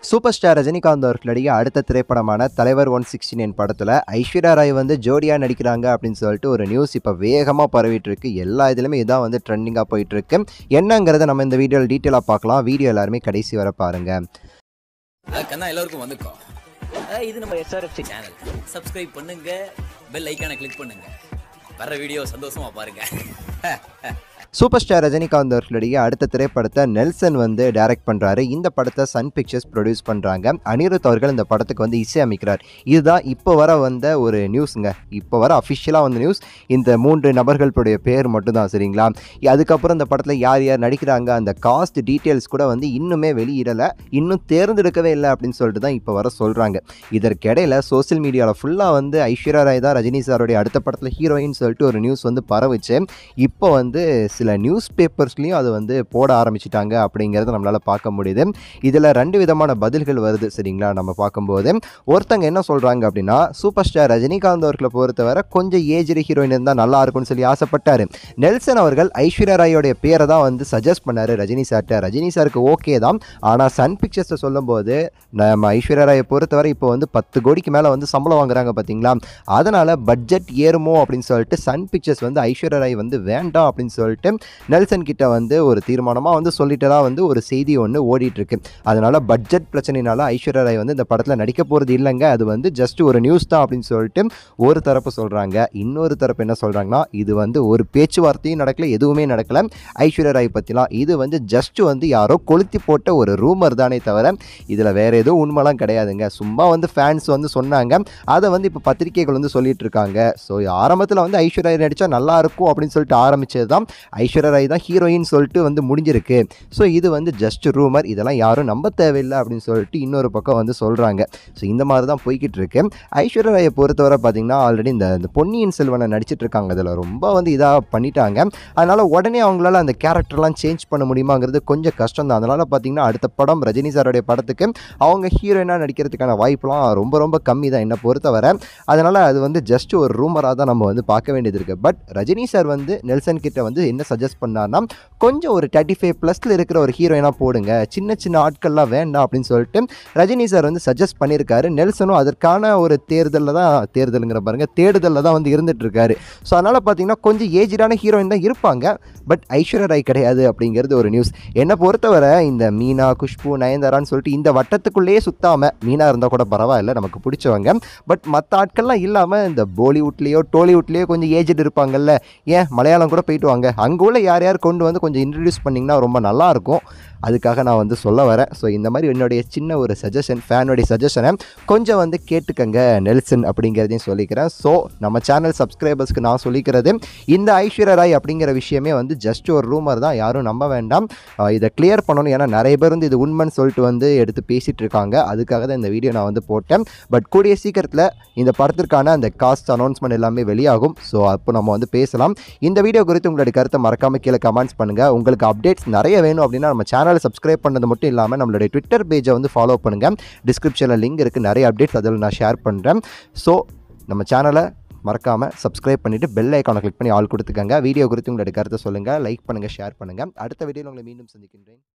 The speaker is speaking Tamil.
சூப்பர் ஸ்டார் ரஜினிகாந்த் அவர்களுடைய அடுத்த திரைப்படமான தலைவர் ஒன் சிக்ஸ்டி நைன் படத்தில் ஐஸ்வர்யா ராய் வந்து ஜோடியாக நடிக்கிறாங்க அப்படின்னு சொல்லிட்டு ஒரு நியூஸ் இப்போ வேகமாக பரவிட்டு இருக்கு எல்லா இதுலையுமே இதான் வந்து ட்ரெண்டிங்காக போயிட்டு இருக்கு என்னங்கிறத நம்ம இந்த வீடியோவில் டீட்டெயிலாக பார்க்கலாம் வீடியோ எல்லாருமே கடைசி வர பாருங்க கண்ணா எல்லாருக்கும் வந்துக்கோ அஹ் இது நம்ம எஸ்ஆர்எஃப்சி சேனல் சப்ஸ்கிரைப் பண்ணுங்க பெல் ஐக்கானை கிளிக் பண்ணுங்க வர்ற வீடியோ சந்தோஷமா பாருங்க சூப்பர் ஸ்டார் ரஜினிகாந்த் அவர்களுடைய அடுத்த திரைப்படத்தை நெல்சன் வந்து டைரக்ட் பண்ணுறாரு இந்த படத்தை சன் பிக்சர்ஸ் ப்ரொடியூஸ் பண்ணுறாங்க அனிருத் அவர்கள் இந்த படத்துக்கு வந்து இசையமைக்கிறார் இதுதான் இப்போ வர வந்த ஒரு நியூஸுங்க இப்போ வர அஃபிஷியலாக வந்த நியூஸ் இந்த மூன்று நபர்களுடைய பேர் மட்டும்தான் சரிங்களா அதுக்கப்புறம் இந்த படத்தில் யார் யார் நடிக்கிறாங்க அந்த காஸ்ட் டீட்டெயில்ஸ் கூட வந்து இன்னுமே வெளியிடலை இன்னும் தேர்ந்தெடுக்கவே இல்லை அப்படின்னு சொல்லிட்டு தான் இப்போ வர சொல்கிறாங்க இதற்கிடையில் சோஷியல் மீடியாவில் ஃபுல்லாக வந்து ஐஸ்வர்யா ராய் தான் ரஜினி சாருடைய அடுத்த படத்தில் ஹீரோயின் சொல்லிட்டு ஒரு நியூஸ் வந்து பரவுச்சு இப்போ வந்து சில நியூஸ் பேப்பர்ஸ்லேயும் அது வந்து போட ஆரம்பிச்சிட்டாங்க அப்படிங்கிறத நம்மளால் பார்க்க முடியுது இதில் ரெண்டு விதமான பதில்கள் வருது சரிங்களா நம்ம பார்க்கும்போது ஒருத்தங்க என்ன சொல்கிறாங்க அப்படின்னா சூப்பர் ஸ்டார் ரஜினிகாந்த் அவர்களை பொறுத்தவரை கொஞ்சம் ஏஜ்டு ஹீரோயின் இருந்தால் நல்லா இருக்கும்னு சொல்லி ஆசைப்பட்டார் நெல்சன் அவர்கள் ஐஸ்வர்யா ராயோடைய பேரை தான் வந்து சஜஸ்ட் பண்ணார் ரஜினி சார்ட்ட ரஜினி சாருக்கு ஓகே தான் ஆனால் சன் பிக்சர்ஸை சொல்லும்போது நம்ம ஐஸ்வர்யா ராயை பொறுத்தவரை இப்போ வந்து பத்து கோடிக்கு மேலே வந்து சம்பளம் வாங்குறாங்க பார்த்தீங்களா அதனால் பட்ஜெட் ஏறுமோ அப்படின்னு சொல்லிட்டு சன் பிக்சர்ஸ் வந்து ஐஸ்வர்யா ராய் வந்து வேண்டாம் அப்படின்னு சொல்லிட்டு நெல்சன் கிட்ட வந்து ஒரு தீர்மானமாக வந்து சொல்லிட்டதா வந்து ஒரு செய்தி ஒன்று ஓடிட்டு இருக்கு அதனால பட்ஜெட் பிரச்சனைனால ஐஸ்வர்யா ராய் வந்து இந்த படத்தில் நடிக்க போகிறது இல்லைங்க அது வந்து ஜஸ்ட் ஒரு நியூஸ் தான் அப்படின்னு சொல்லிட்டு ஒரு தரப்பு சொல்கிறாங்க இன்னொரு தரப்பு என்ன சொல்கிறாங்கன்னா இது வந்து ஒரு பேச்சுவார்த்தையும் நடக்கல எதுவுமே நடக்கல ஐஸ்வர்யா ராய் பற்றிலாம் இது வந்து ஜஸ்ட் வந்து யாரோ கொளுத்தி போட்ட ஒரு ரூமர் தானே தவிர இதில் வேற எதுவும் உண்மைலாம் கிடையாதுங்க சும்மா வந்து ஃபேன்ஸ் வந்து சொன்னாங்க அதை வந்து இப்போ பத்திரிகைகள் வந்து சொல்லிட்டு இருக்காங்க ஸோ ஆரம்பத்தில் வந்து ஐஸ்வர்யா ராய் நடித்தா நல்லா இருக்கும் அப்படின்னு சொல்லிட்டு ஆரம்பிச்சது தான் ஐஸ்வர்யா ராய் தான் ஹீரோயின் சொல்லிட்டு வந்து முடிஞ்சிருக்கு ஸோ இது வந்து ஜஸ்ட் ரூமர் இதெல்லாம் யாரும் நம்ப தேவையில்லை அப்படின்னு சொல்லிட்டு இன்னொரு பக்கம் வந்து சொல்கிறாங்க ஸோ இந்த மாதிரி தான் போய்கிட்டு இருக்கு ஐஸ்வர்யா ராயை பொறுத்தவரை பார்த்தீங்கன்னா ஆல்ரெடி இந்த இந்த பொன்னியின் செல்வனை நடிச்சிட்டு இருக்காங்க அதில் ரொம்ப வந்து இதாக பண்ணிட்டாங்க அதனால் உடனே அவங்களால அந்த கேரக்டர்லாம் சேஞ்ச் பண்ண முடியுமாங்கிறது கொஞ்சம் கஷ்டம் தான் அதனால் பார்த்தீங்கன்னா அடுத்த படம் ரஜினி சாருடைய படத்துக்கு அவங்க ஹீரோயினாக நடிக்கிறதுக்கான வாய்ப்புலாம் ரொம்ப ரொம்ப கம்மி தான் என்னை பொறுத்தவரை அதனால் அது வந்து ஜஸ்ட் ஒரு ரூமராக தான் நம்ம வந்து பார்க்க வேண்டியது இருக்குது பட் ரஜினி சார் வந்து நெல்சன் கிட்ட வந்து என்ன சஜஸ்ட் பண்ணார்னா கொஞ்சம் ஒரு தேர்ட்டி ஃபைவ் ப்ளஸில் இருக்கிற ஒரு ஹீரோயினாக போடுங்க சின்ன சின்ன ஆட்கள்லாம் வேண்டாம் அப்படின்னு சொல்லிட்டு ரஜினி சார் வந்து சஜஸ்ட் பண்ணியிருக்காரு நெல்சனும் அதற்கான ஒரு தேர்தலில் தான் தேர்தலுங்கிற பாருங்க தேடுதலில் தான் வந்து இருந்துட்டு இருக்காரு ஸோ அதனால் பார்த்தீங்கன்னா கொஞ்சம் ஏஜ்டான ஹீரோயின் தான் இருப்பாங்க பட் ஐஸ்வர்யா ராய் கிடையாது அப்படிங்கிறது ஒரு நியூஸ் என்னை பொறுத்தவரை இந்த மீனா குஷ்பு நயன்தாரான்னு சொல்லிட்டு இந்த வட்டத்துக்குள்ளேயே சுத்தாமல் மீனா இருந்தால் கூட பரவாயில்ல நமக்கு பிடிச்சவங்க பட் மற்ற ஆட்கள்லாம் இல்லாமல் இந்த பாலிவுட்லேயோ டோலிவுட்லேயோ கொஞ்சம் ஏஜ்டு இருப்பாங்கல்ல ஏன் மலையாளம் கூட போயிட்டு வாங்க அங்கே உள்ள யார் யார் கொண்டு வந்து கொஞ்சம் இன்ட்ரடியூஸ் பண்ணிங்கன்னா ரொம்ப நல்லாயிருக்கும் அதுக்காக நான் வந்து சொல்ல வரேன் ஸோ இந்த மாதிரி என்னுடைய சின்ன ஒரு சஜஷன் ஃபேனுடைய சஜஷனை கொஞ்சம் வந்து கேட்டுக்கங்க நெல்சன் அப்படிங்கிறதையும் சொல்லிக்கிறேன் ஸோ நம்ம சேனல் சப்ஸ்கிரைபர்ஸ்க்கு நான் சொல்லிக்கிறது இந்த ஐஸ்வர்யா ராய் அப்படிங்கிற விஷயமே வந்து ஜஸ்ட் ஒரு ரூமர் தான் யாரும் நம்ப வேண்டாம் ஆஹ் இதை கிளியர் பண்ணணும் ஏன்னா நிறைய பேர் வந்து இது உண்மைன்னு சொல்லிட்டு வந்து எடுத்து பேசிகிட்டு இருக்காங்க அதுக்காக தான் இந்த வீடியோ நான் வந்து போட்டேன் பட் கூடிய சீக்கிரத்தில் இந்த படத்திற்கான அந்த காஸ்ட் அனௌன்ஸ்மெண்ட் எல்லாமே வெளியாகும் ஸோ அப்போ நம்ம வந்து பேசலாம் இந்த வீடியோ குறித்து உங்களுடைய கருத்தை மறக்காம கீழே கமெண்ட்ஸ் பண்ணுங்கள் உங்களுக்கு அப்டேட்ஸ் நிறைய வேணும் அப்படின்னா நம்ம சேனலை சப்ஸ்கிரைப் பண்ணது மட்டும் இல்லாமல் நம்மளுடைய ட்விட்டர் பேஜை வந்து ஃபாலோ பண்ணுங்கள் டிஸ்கிரிப்ஷனில் லிங்க் இருக்குது நிறைய அப்டேட்ஸ் அதில் நான் ஷேர் பண்ணுறேன் ஸோ நம்ம சேனலை மறக்காமல் சப்ஸ்கிரைப் பண்ணிவிட்டு பெல் ஐக்கானை கிளிக் பண்ணி ஆள் கொடுத்துக்கங்க வீடியோ குறித்து உங்களுடைய கருத்தை சொல்லுங்கள் லைக் பண்ணுங்கள் ஷேர் பண்ணுங்கள் அடுத்த வீடியோவில் உங்களை மீண்டும் சந்திக்கின்றேன்